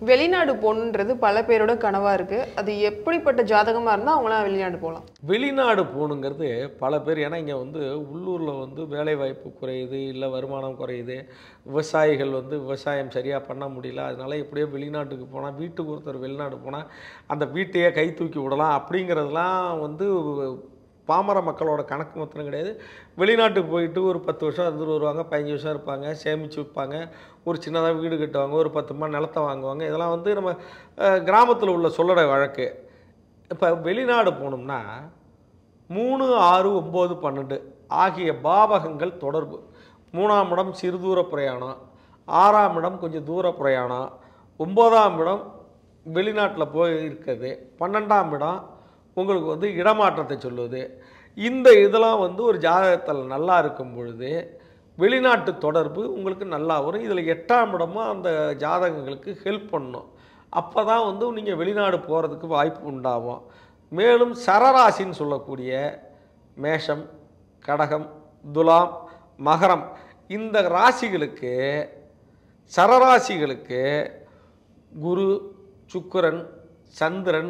வெளிநாடு போகணுன்றது பல பேரோட கனவா இருக்கு அது எப்படிப்பட்ட ஜாதகமா இருந்தா அவங்களாம் வெளிநாடு போகலாம் வெளிநாடு போகணுங்கிறது பல பேர் ஏன்னா இங்கே வந்து உள்ளூரில் வந்து வேலைவாய்ப்பு குறையுது இல்லை வருமானம் குறையுது விவசாயிகள் வந்து விவசாயம் சரியாக பண்ண முடியல அதனால எப்படியோ வெளிநாட்டுக்கு போனால் வீட்டுக்கு ஒருத்தர் வெளிநாடு போனால் அந்த வீட்டையே கை தூக்கி விடலாம் அப்படிங்கிறதுலாம் வந்து பாமர மக்களோட கணக்கு மாத்திரம் கிடையாது வெளிநாட்டுக்கு போயிட்டு ஒரு பத்து வருஷம் இருந்துட்டு வருவாங்க பதினஞ்சு வருஷம் இருப்பாங்க சேமித்து வைப்பாங்க ஒரு சின்னதாக வீடு கட்டுவாங்க ஒரு பத்து மா நிலத்தை வாங்குவாங்க இதெல்லாம் வந்து நம்ம கிராமத்தில் உள்ள சொல்லட வழக்கு இப்போ வெளிநாடு போனோம்னா மூணு ஆறு ஒம்பது பன்னெண்டு ஆகிய பாவகங்கள் தொடர்பு மூணாம் இடம் சிறுதூர பிரயாணம் ஆறாம் இடம் கொஞ்சம் தூர பிரயாணம் ஒம்போதாம் இடம் வெளிநாட்டில் போய் இருக்குது பன்னெண்டாம் இடம் உங்களுக்கு வந்து இடமாற்றத்தை சொல்லுது இந்த இதெல்லாம் வந்து ஒரு ஜாதகத்தில் நல்லா இருக்கும் பொழுது வெளிநாட்டு தொடர்பு உங்களுக்கு நல்லா வரும் இதில் எட்டாம் இடமும் அந்த ஜாதகங்களுக்கு ஹெல்ப் பண்ணும் அப்போ தான் வந்து நீங்கள் வெளிநாடு போகிறதுக்கு வாய்ப்பு உண்டாகும் மேலும் சரராசின்னு சொல்லக்கூடிய மேஷம் கடகம் துலாம் மகரம் இந்த ராசிகளுக்கு சரராசிகளுக்கு குரு சுக்கிரன் சந்திரன்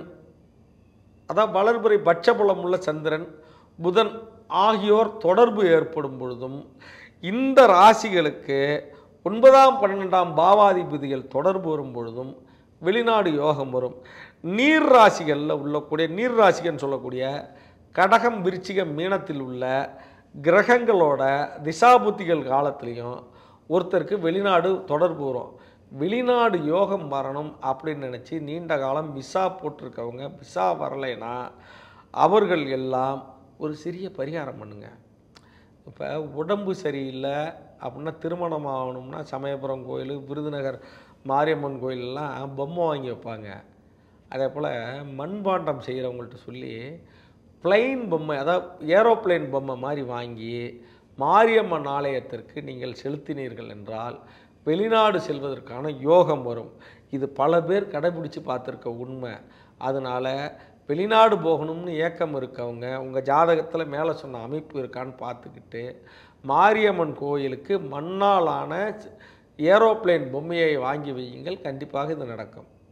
அதான் வளர்பிறை பட்சபலம் உள்ள சந்திரன் புதன் ஆகியோர் தொடர்பு ஏற்படும் பொழுதும் இந்த ராசிகளுக்கு ஒன்பதாம் பன்னெண்டாம் பாவாதிபதிகள் தொடர்பு வரும் பொழுதும் வெளிநாடு யோகம் வரும் நீர் ராசிகளில் உள்ளக்கூடிய நீர் ராசிகள்னு சொல்லக்கூடிய கடகம் விருச்சிகம் மீனத்தில் உள்ள கிரகங்களோட திசாபுத்திகள் காலத்துலேயும் ஒருத்தருக்கு வெளிநாடு தொடர்பு வரும் வெளிநாடு யோகம் வரணும் அப்படின்னு நினச்சி நீண்ட காலம் விசா போட்டிருக்கவங்க விசா வரலைன்னா அவர்கள் எல்லாம் ஒரு சிறிய பரிகாரம் பண்ணுங்க இப்போ உடம்பு சரியில்லை அப்படின்னா திருமணம் ஆகணும்னா சமயபுரம் கோயில் விருதுநகர் மாரியம்மன் கோயிலெல்லாம் பொம்மை வாங்கி வைப்பாங்க அதே போல் மண்பாண்டம் செய்கிறவங்கள்ட்ட சொல்லி பிளைன் பொம்மை அதாவது ஏரோப்ளேன் பொம்மை மாதிரி வாங்கி மாரியம்மன் ஆலயத்திற்கு நீங்கள் செலுத்தினீர்கள் என்றால் வெளிநாடு செல்வதற்கான யோகம் வரும் இது பல பேர் கடைபிடிச்சு பார்த்துருக்க உண்மை அதனால் வெளிநாடு போகணும்னு ஏக்கம் இருக்கவங்க உங்கள் ஜாதகத்தில் மேலே சொன்ன அமைப்பு இருக்கான்னு பார்த்துக்கிட்டு மாரியம்மன் கோயிலுக்கு மண்ணாலான ஏரோப்ளேன் பொம்மையை வாங்கி வையுங்கள் கண்டிப்பாக இது நடக்கும்